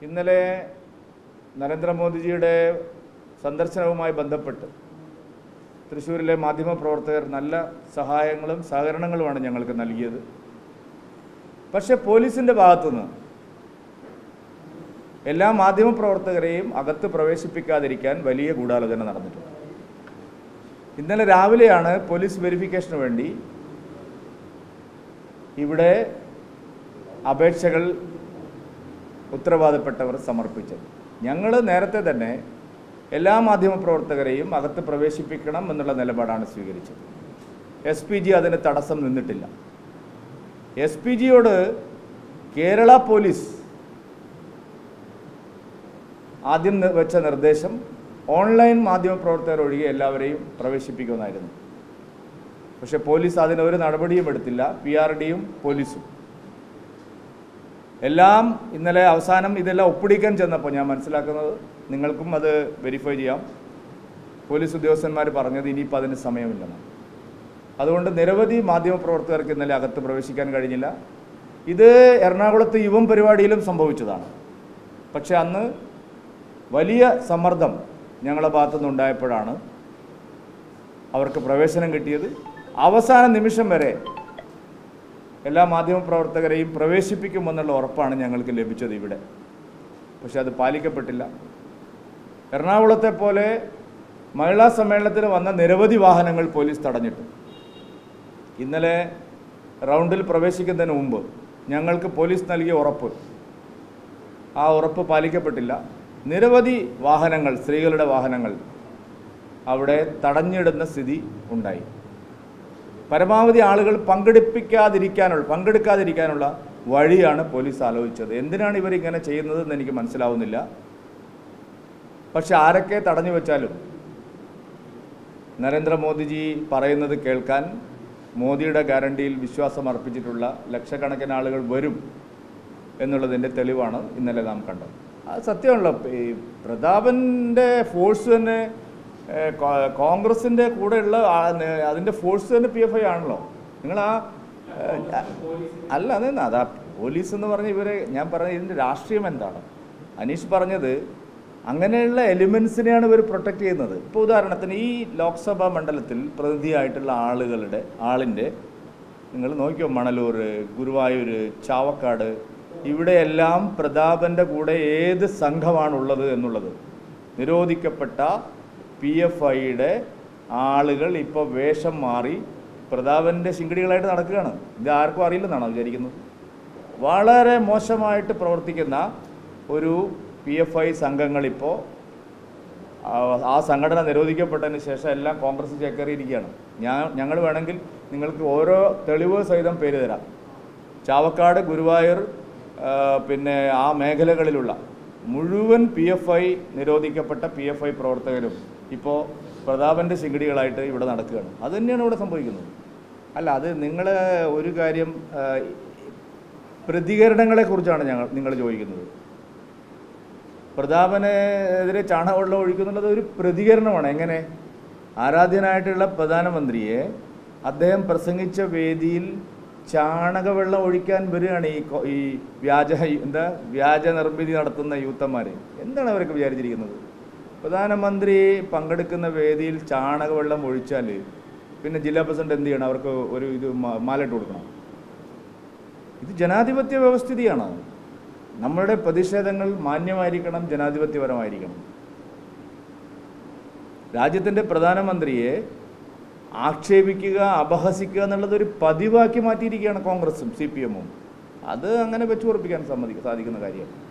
ഇന്നലെ നരേന്ദ്രമോദിജിയുടെ സന്ദർശനവുമായി ബന്ധപ്പെട്ട് തൃശ്ശൂരിലെ മാധ്യമപ്രവർത്തകർ നല്ല സഹായങ്ങളും സഹകരണങ്ങളുമാണ് ഞങ്ങൾക്ക് നൽകിയത് പക്ഷേ പോലീസിൻ്റെ ഭാഗത്തുനിന്ന് എല്ലാ മാധ്യമപ്രവർത്തകരെയും അകത്ത് പ്രവേശിപ്പിക്കാതിരിക്കാൻ വലിയ ഗൂഢാലോചന നടന്നിട്ടുണ്ട് ഇന്നലെ രാവിലെയാണ് പോലീസ് വെരിഫിക്കേഷന് വേണ്ടി ഇവിടെ അപേക്ഷകൾ ഉത്തരവാദപ്പെട്ടവർ സമർപ്പിച്ചത് ഞങ്ങൾ നേരത്തെ തന്നെ എല്ലാ മാധ്യമപ്രവർത്തകരെയും അകത്ത് പ്രവേശിപ്പിക്കണം എന്നുള്ള നിലപാടാണ് സ്വീകരിച്ചത് എസ് പി ജി അതിന് തടസ്സം നിന്നിട്ടില്ല എസ് പി ജിയോട് കേരള പോലീസ് ആദ്യം നി- വെച്ച നിർദ്ദേശം ഓൺലൈൻ മാധ്യമപ്രവർത്തകർ ഒഴികെ എല്ലാവരെയും പ്രവേശിപ്പിക്കുമെന്നായിരുന്നു പക്ഷെ പോലീസ് അതിന് ഒരു നടപടിയും എടുത്തില്ല പി ആർ ഡിയും പോലീസും എല്ലാം ഇന്നലെ അവസാനം ഇതെല്ലാം ഒപ്പിടിക്കാൻ ചെന്നപ്പോൾ ഞാൻ മനസ്സിലാക്കുന്നത് നിങ്ങൾക്കും അത് വെരിഫൈ ചെയ്യാം പോലീസ് ഉദ്യോഗസ്ഥന്മാർ പറഞ്ഞത് ഇനിയിപ്പോൾ അതിന് സമയമില്ലെന്ന് അതുകൊണ്ട് നിരവധി മാധ്യമപ്രവർത്തകർക്ക് ഇന്നലെ അകത്ത് പ്രവേശിക്കാൻ കഴിഞ്ഞില്ല ഇത് എറണാകുളത്ത് യുവം പരിപാടിയിലും സംഭവിച്ചതാണ് പക്ഷെ അന്ന് വലിയ സമ്മർദ്ദം ഞങ്ങളുടെ ഭാഗത്തുനിന്നുണ്ടായപ്പോഴാണ് അവർക്ക് പ്രവേശനം കിട്ടിയത് അവസാന നിമിഷം വരെ എല്ലാ മാധ്യമപ്രവർത്തകരെയും പ്രവേശിപ്പിക്കുമെന്നുള്ള ഉറപ്പാണ് ഞങ്ങൾക്ക് ലഭിച്ചത് ഇവിടെ പക്ഷെ അത് പാലിക്കപ്പെട്ടില്ല എറണാകുളത്തെ പോലെ മഹിളാ സമ്മേളനത്തിന് വന്ന നിരവധി വാഹനങ്ങൾ പോലീസ് തടഞ്ഞിട്ടു ഇന്നലെ റൗണ്ടിൽ പ്രവേശിക്കുന്നതിന് മുമ്പ് ഞങ്ങൾക്ക് പോലീസ് നൽകിയ ഉറപ്പ് ആ ഉറപ്പ് പാലിക്കപ്പെട്ടില്ല നിരവധി വാഹനങ്ങൾ സ്ത്രീകളുടെ വാഹനങ്ങൾ അവിടെ തടഞ്ഞിടുന്ന സ്ഥിതി ഉണ്ടായി പരമാവധി ആളുകൾ പങ്കെടുപ്പിക്കാതിരിക്കാനുള്ള പങ്കെടുക്കാതിരിക്കാനുള്ള വഴിയാണ് പോലീസ് ആലോചിച്ചത് എന്തിനാണ് ഇവരിങ്ങനെ ചെയ്യുന്നതെന്ന് എനിക്ക് മനസ്സിലാവുന്നില്ല പക്ഷെ ആരൊക്കെ തടഞ്ഞു വെച്ചാലും നരേന്ദ്രമോദിജി പറയുന്നത് കേൾക്കാൻ മോദിയുടെ ഗ്യാരണ്ടിയിൽ വിശ്വാസം അർപ്പിച്ചിട്ടുള്ള ലക്ഷക്കണക്കിന് ആളുകൾ വരും എന്നുള്ളതിൻ്റെ തെളിവാണ് ഇന്നലെ നാം കണ്ടത് അത് സത്യമാണല്ലോ ഈ പ്രതാപൻ്റെ ഫോഴ്സ് തന്നെ ഏഹ്, കോ- കോൺഗ്രസിൻ്റെ കൂടെയുള്ള ആ- നെ- അതിൻ്റെ ഫോഴ്സ് തന്നെ പി എഫ് ഐ ആണല്ലോ നിങ്ങൾ ആ ഏഹ്, അല്ല അതെന്നാ അതാ പോലീസ് എന്ന് പറഞ്ഞ ഇവരെ ഞാൻ പറഞ്ഞ ഇതിൻ്റെ രാഷ്ട്രീയം എന്താണ് അനീഷ് പറഞ്ഞത് അങ്ങനെയുള്ള എലിമെൻസിനെയാണ് ഇവർ പ്രൊട്ടക്റ്റ് ചെയ്യുന്നത് ഇപ്പോൾ ഉദാഹരണത്തിന് ഈ ലോക്സഭാ മണ്ഡലത്തിൽ പ്രതിനിധിയായിട്ടുള്ള ആളുകളുടെ ആളിൻ്റെ നിങ്ങൾ നോക്കിയോ മണലൂർ ഗുരുവായൂർ ചാവക്കാട് ഇവിടെയെല്ലാം പ്രതാപൻ്റെ കൂടെ ഏത് സംഘമാണുള്ളത് എന്നുള്ളത് നിരോധിക്കപ്പെട്ട പി എഫ് ഐയുടെ ആളുകൾ ഇപ്പോൾ വേഷം മാറി പ്രതാപൻ്റെ ശിങ്കിടികളായിട്ട് നടക്കുകയാണ് ഇത് ആർക്കും അറിയില്ലെന്നാണോ വിചാരിക്കുന്നത് വളരെ മോശമായിട്ട് പ്രവർത്തിക്കുന്ന ഒരു പി എഫ് ഐ സംഘങ്ങളിപ്പോൾ ആ സംഘടന നിരോധിക്കപ്പെട്ടതിന് ശേഷം എല്ലാം കോൺഗ്രസ് ചേക്കേറിയിരിക്കുകയാണ് ഞാൻ ഞങ്ങൾ വേണമെങ്കിൽ നിങ്ങൾക്ക് ഓരോ തെളിവ് സഹിതം പേര് തരാം ചാവക്കാട് ഗുരുവായൂർ ആ, പിന്നെ ആ മേഖലകളിലുള്ള മുഴുവൻ പി എഫ് ഐ നിരോധിക്കപ്പെട്ട പി എഫ് ഐ പ്രവർത്തകരും ഇപ്പോൾ പ്രതാപൻ്റെ ശിങ്കിടികളായിട്ട് ഇവിടെ നടക്കുകയാണ് അത് തന്നെയാണ് ഇവിടെ സംഭവിക്കുന്നത് അല്ല അത് നിങ്ങൾ ഒരു കാര്യം ആ, പ്രതികരണങ്ങളെക്കുറിച്ചാണ് ഞങ്ങൾ നിങ്ങൾ ചോദിക്കുന്നത് പ്രതാപനെതിരെ ചാണകവെള്ളം ഒഴിക്കുന്നുള്ളത് ഒരു പ്രതികരണമാണ് എങ്ങനെ ആരാധ്യനായിട്ടുള്ള പ്രധാനമന്ത്രിയെ അദ്ദേഹം പ്രസംഗിച്ച വേദിയിൽ ചാണകവെള്ളം ഒഴിക്കാൻ വരികയാണ് ഈ കൊ- ഈ വ്യാജ എന്താ വ്യാജ നിർമ്മിതി നടത്തുന്ന യൂത്തന്മാർ എന്താണ് അവരൊക്കെ വിചാരിച്ചിരിക്കുന്നത് പ്രധാനമന്ത്രി പങ്കെടുക്കുന്ന വേദിയിൽ ചാണകവെള്ളം ഒഴിച്ചാൽ പിന്നെ ജില്ലാ പ്രസിഡന്റ് എന്ത് ചെയ്യണം അവർക്ക് ഒരു ഇത് മ- മാലയിട്ട് കൊടുക്കണം ഇത് ജനാധിപത്യ വ്യവസ്ഥിതിയാണ് നമ്മളുടെ പ്രതിഷേധങ്ങൾ മാന്യമായിരിക്കണം ജനാധിപത്യപരമായിരിക്കണം രാജ്യത്തിൻ്റെ പ്രധാനമന്ത്രിയെ ആക്ഷേപിക്കുക അപഹസിക്കുക എന്നുള്ളത് ഒരു പതിവാക്കി മാറ്റിയിരിക്കുകയാണ് കോൺഗ്രസും സി പി എമ്മും അത് അങ്ങനെ വെച്ചു ഉറപ്പിക്കാൻ സമ്മതി സാധിക്കുന്ന കാര്യമാണ്